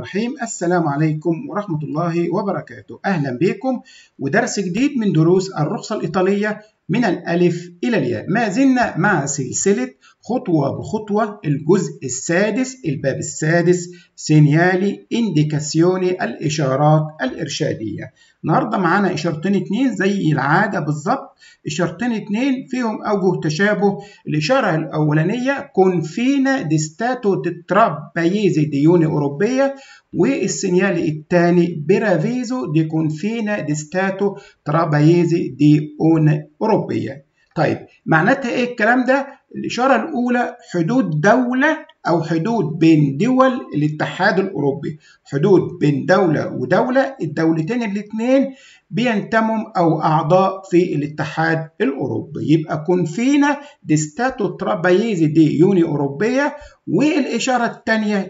الرحيم السلام عليكم ورحمة الله وبركاته أهلا بكم ودرس جديد من دروس الرخصة الإيطالية من الألف إلى الياء ما زلنا مع سلسلة خطوة بخطوة الجزء السادس الباب السادس سينيالي إنديكاسيوني الإشارات الإرشادية النهاردة معانا إشارتين اتنين زي العادة بالظبط إشارتين اتنين فيهم أوجه تشابه الإشارة الأولانية كونفينا دي ستاتو تتراب بايزي ديوني أوروبية والسينيال الثاني برافيزو دي كونفينا دي ستاتو ترابايزي دي اون أوروبية طيب معناتها إيه الكلام ده؟ الإشارة الأولى حدود دولة أو حدود بين دول الاتحاد الأوروبي حدود بين دولة ودولة الدولتين الاثنين بينتموا أو أعضاء في الاتحاد الأوروبي يبقى كونفينا دي ستاتو ترابايزي دي يوني أوروبية والإشارة الثانية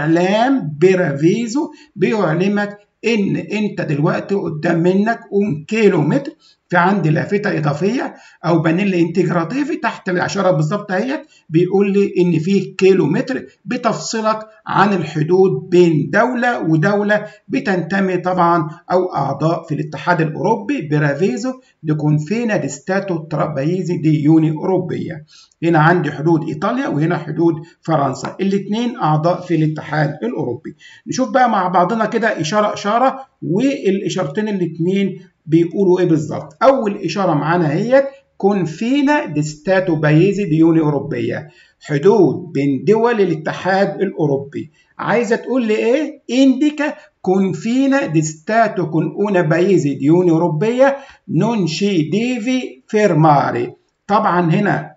إعلام برافيزو بيعلمك إن أنت دلوقتي قدام منك قوم كيلو متر في عندي لافتة إضافية أو بانيل انتجراتيفي تحت الإشارة بالظبط اهيت بيقول لي إن فيه كيلو متر بتفصلك عن الحدود بين دولة ودولة بتنتمي طبعا أو أعضاء في الاتحاد الأوروبي برافيزو دي كونفينا دي ستاتو ترابايزي دي يوني أوروبية هنا عندي حدود إيطاليا وهنا حدود فرنسا الاثنين أعضاء في الاتحاد الأوروبي نشوف بقى مع بعضنا كده إشارة إشارة والإشارتين الاثنين بيقولوا ايه بالظبط اول اشاره معانا هي كونفينا دي ستاتو بايزي دي يوني اوروبيه حدود بين دول الاتحاد الاوروبي عايزه تقول لي ايه انديكا كونفينا دي ستاتو كون اون بايزي دي يوني اوروبيه نون شي ديفي فيرماري طبعا هنا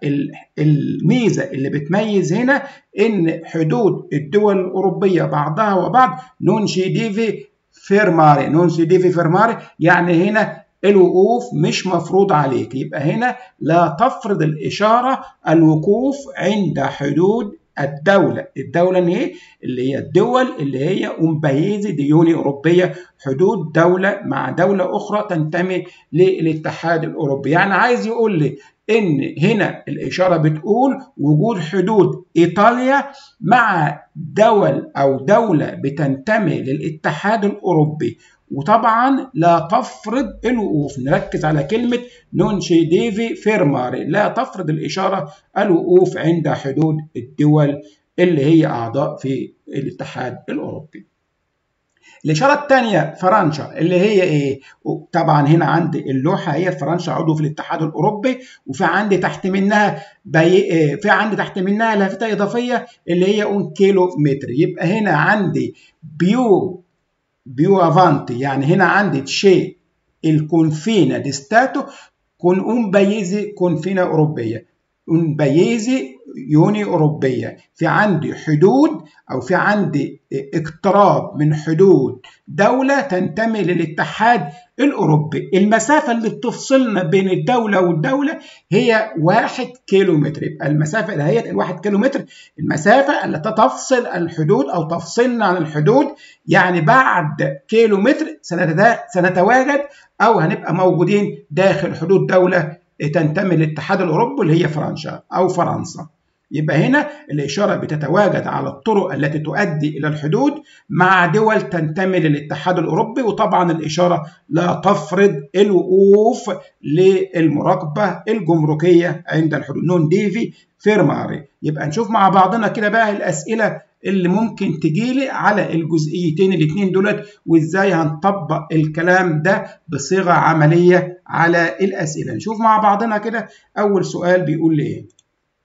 الميزه اللي بتميز هنا ان حدود الدول الاوروبيه بعضها وبعض نون شي ديفي فيرماري نون سي ديفي فيرماري يعني هنا الوقوف مش مفروض عليك يبقى هنا لا تفرض الإشارة الوقوف عند حدود الدولة الدولة اللي هي اللي هي الدول اللي هي أمبايزي ديوني أوروبية حدود دولة مع دولة أخرى تنتمي للاتحاد الأوروبي يعني عايز يقول لي ان هنا الاشاره بتقول وجود حدود ايطاليا مع دول او دوله بتنتمي للاتحاد الاوروبي وطبعا لا تفرض الوقوف نركز على كلمه نون شي ديفي فيرماري لا تفرض الاشاره الوقوف عند حدود الدول اللي هي اعضاء في الاتحاد الاوروبي الإشارة الثانية فرنسا اللي هي إيه؟ طبعا هنا عندي اللوحة هي فرنسا عضو في الاتحاد الأوروبي وفي عندي تحت منها بي... في عندي تحت منها لافتة إضافية اللي هي اون كيلو متر يبقى هنا عندي بيو بيو افانتي يعني هنا عندي شيء الكونفينا دي ستاتو كون اون بايزي كونفينا أوروبية اون بايزي يوني أوروبية في عندي حدود أو في عندي اقتراب من حدود دولة تنتمي للاتحاد الأوروبي المسافة اللي بتفصلنا بين الدولة والدولة هي واحد كيلو متر يبقى المسافة اللي هي الواحد كيلو متر المسافة التي تفصل الحدود أو تفصلنا عن الحدود يعني بعد كيلو متر سنتواجد أو هنبقى موجودين داخل حدود دولة تنتمي للاتحاد الأوروبي اللي هي فرنسا أو فرنسا يبقى هنا الإشارة بتتواجد على الطرق التي تؤدي إلى الحدود مع دول تنتمي للاتحاد الأوروبي وطبعا الإشارة لا تفرض الوقوف للمراقبة الجمركية عند الحدود نون ديفي فيرماري يبقى نشوف مع بعضنا كده بقى الأسئلة اللي ممكن تجيلي على الجزئيتين الاثنين دولت وازاي هنطبق الكلام ده بصيغة عملية على الأسئلة نشوف مع بعضنا كده أول سؤال بيقول لي إيه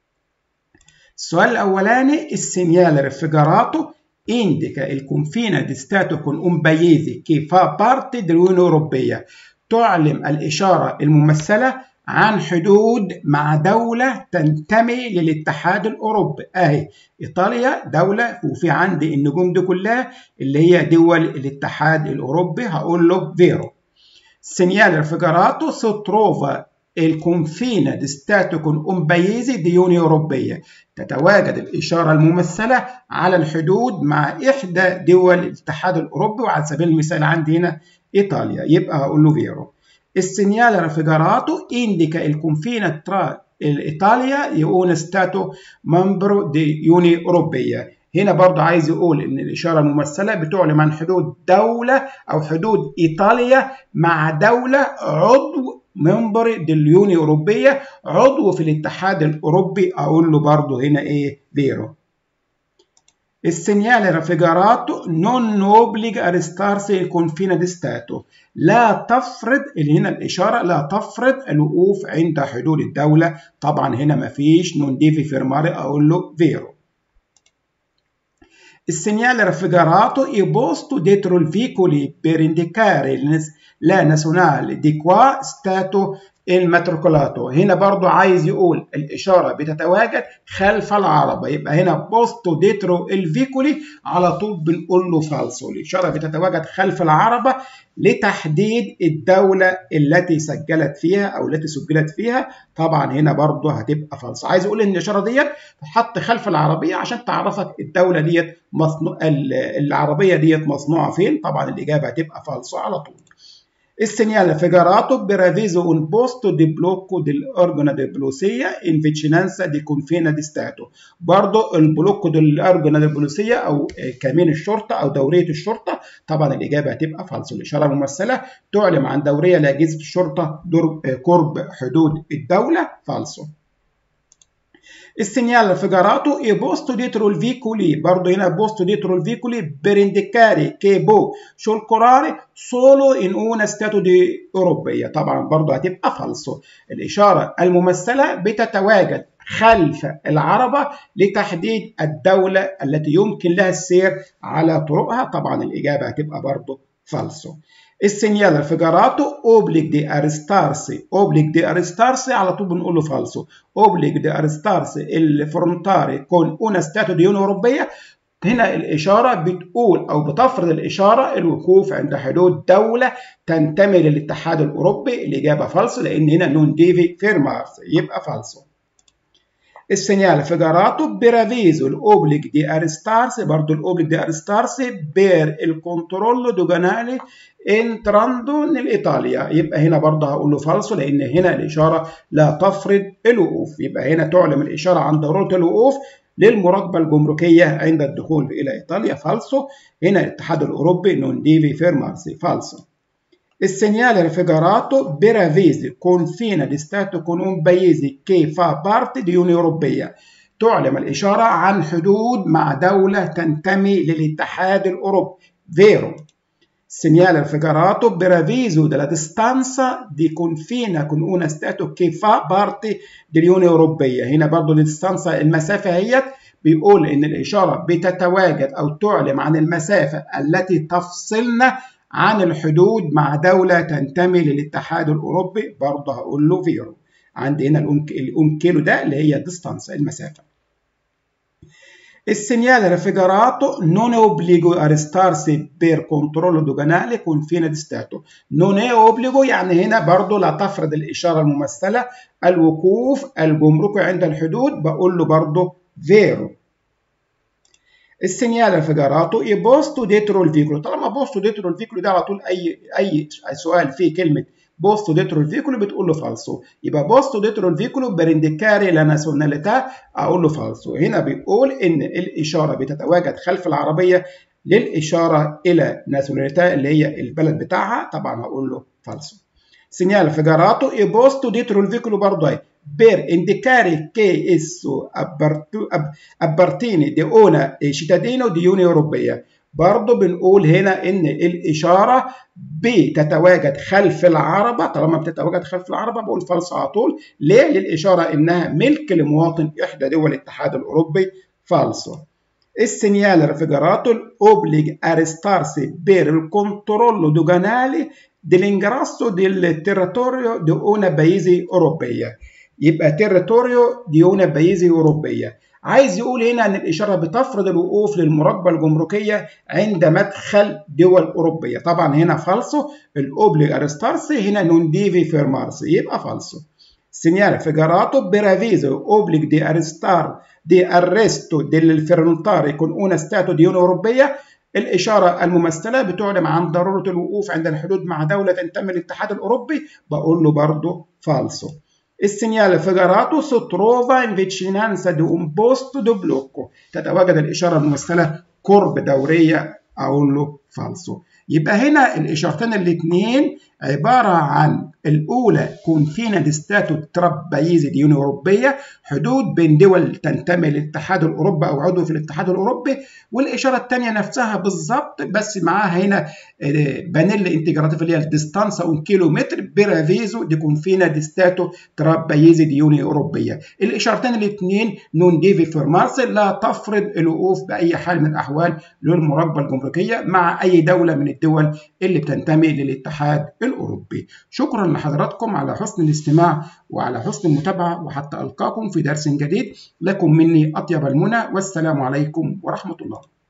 السؤال الأولاني السينيال ريفيجراتو indica il confine di Stato con un paese che fa parte dell'Unione Europea تعلم الإشارة الممثلة عن حدود مع دولة تنتمي للاتحاد الأوروبي أهي إيطاليا دولة وفي عندي النجوم دي كلها اللي هي دول الاتحاد الأوروبي هقول له فيرو segnale raffigurato si trova il confine di Stato con un paese di Unione Europea تتواجد الإشارة الممثلة على الحدود مع إحدى دول الاتحاد الأوروبي وعلى سبيل المثال عندي هنا إيطاليا يبقى هقول له فيرو السينيال raffigurato indica il confine tra l'Italia e uno Stato membro di Unione Europea هنا برضه عايز يقول ان الاشاره الممثله بتعلم عن حدود دوله او حدود ايطاليا مع دوله عضو ممبر دليوني اوروبيه عضو في الاتحاد الاوروبي اقول له برضه هنا ايه فيرو Il segnale raffigurato non obbliga a restarsi il confine di Stato لا تفرض اللي هنا الإشارة لا تفرض الوقوف عند حدود الدولة طبعا هنا مفيش نون ديفي فيرماري أقول له فيرو Il segnale raffigurato è posto dietro i veicoli per indicare la nazionale di qua stato الماتريكولاتو هنا برضو عايز يقول الإشارة بتتواجد خلف العربة يبقى هنا بوستو ديترو الفيكولي على طول بنقول له فالسو الإشارة بتتواجد خلف العربة لتحديد الدولة التي سجلت فيها أو التي سجلت فيها طبعا هنا برضو هتبقى فالسو عايز أقول إن الإشارة ديت تحط خلف العربية عشان تعرفك الدولة ديت مصنوع العربية ديت مصنوعة فين طبعا الإجابة هتبقى فالسو على طول Il segnale figurato preavviso un posto di blocco dell'organo di polizia in vicinanza di confine di Stato. برضه البلوك دell'organo di polizia أو كمين الشرطة أو دورية الشرطة طبعا الإجابة هتبقى فالسو الإشارة الممثلة تعلم عن دورية لأجهزة الشرطة قرب حدود الدولة فالسو. Il segnale figurato è posto dietro il veicoli, برضه هنا posto dietro il veicoli per indicare che può circolare solo in una stato di أوروبية طبعا برضه هتبقى فالسو الإشارة الممثلة بتتواجد خلف العربة لتحديد الدولة التي يمكن لها السير على طرقها طبعا الإجابة هتبقى برضه فالسو Il segnale raffigurato obbliga di arrestarsi obbliga di arrestarsi على طول بنقول له فالسو obbliga di arrestarsi il frontare con una stato di Unione Europea هنا الإشارة بتقول أو بتفرض الإشارة الوقوف عند حدود دولة تنتمي للاتحاد الأوروبي الإجابة فالسو لأن هنا نون ديفي فيرمارس يبقى فالسو Il segnale figurato preavviso l'obbligo di arrestarsi, برضه l'obbligo di arrestarsi per il controllo doganale entrando nell'Italia يبقى هنا برضه هقول له فالسو لأن هنا الإشارة لا تفرض الوقوف يبقى هنا تعلم الإشارة عن ضرورة الوقوف للمراقبة الجمركية عند الدخول إلى إيطاليا فالسو هنا الاتحاد الأوروبي non deve fermarsi فالسو Il segnale raffigurato preavvisi confine di Stato con un paese che fa parte di Unione Europea تعلم الإشارة عن حدود مع دولة تنتمي للاتحاد الأوروبي vero segnale raffigurato preavviso della distanza di confine con uno Stato che fa parte dell'Unione Europea هنا برضو الديستانسا المسافة هي بيقول إن الإشارة بتتواجد أو تعلم عن المسافة التي تفصلنا عن الحدود مع دولة تنتمي للاتحاد الأوروبي برضه هقول له فيرو عندي هنا الأم كيلو ده اللي هي ديستانس المسافة Il segnale raffigurato non è obbligo a restarsi per controllo doganale confine di Stato. Non è obbligo يعني هنا برضه لا تفرض الإشارة الممثلة الوقوف الجمركي عند الحدود بقول له برضه vero. Il segnale raffigurato è posto dietro il veicolo طالما posto dietro il veicolo ده على طول أي أي سؤال فيه كلمة posto dietro il veicolo بتقول له فالسو يبقى posto dietro il veicolo per indicare la nazionalità أقول له فالسو هنا بيقول إن الإشارة بتتواجد خلف العربية للإشارة إلى نازوناليتà اللي هي البلد بتاعها طبعا هقول له فالسو segnale raffigurato è posto dietro il veicolo برضه أهي per indicare che esso appartiene di una cittadino di Unione Europea برضه بنقول هنا ان الاشاره بتتواجد خلف العربه طالما بتتواجد خلف العربه بقول فالس على طول ليه للاشاره انها ملك لمواطن احدى دول الاتحاد الاوروبي فالسو Il segnale raffigurato obbliga a restarsi per il controllo doganale dell'ingresso del territorio di una paese europea. يبقى territorio di una paese europea. عايز يقول هنا ان الاشاره بتفرض الوقوف للمراقبه الجمركيه عند مدخل دول اوروبيه طبعا هنا فالسو الاوبليج ارستارسي هنا نون ديفي فيرمارسي يبقى فالسو segnale figurato preavviso obbligo di arrestar di arresto del ferroviario con una stato di Unione Europea الإشارة الممثلة بتعلم عن ضرورة الوقوف عند الحدود مع دولة تنتمي للاتحاد الأوروبي بقول له برضه فالسو السينيال فيجراتو سوتروفا ان فيتشينانسا دي un posto do blocco تتواجد الإشارة الممثلة قرب دورية أقول له فالسو يبقى هنا الإشارتين الاثنين عبارة عن الأولى كونفينا دي ستاتو ترابايزي دي يونيون أوروبية حدود بين دول تنتمي للاتحاد الأوروبي أو عضو في الاتحاد الأوروبي والإشارة الثانية نفسها بالظبط بس معاها هنا بانيل انتجراتيف اللي هي الديستانسا اون كيلومتر برافيزو دي كونفينا دي ستاتو ترابايزي دي يونيون أوروبية الإشارتين الاثنين نون ديفي فيرمارس لا تفرض الوقوف بأي حال من الأحوال للمربى الجمركية مع أي دولة من الدول اللي بتنتمي للاتحاد الأوروبي شكرا لحضراتكم على حسن الاستماع وعلى حسن المتابعة وحتى ألقاكم في درس جديد لكم مني أطيب المنى والسلام عليكم ورحمة الله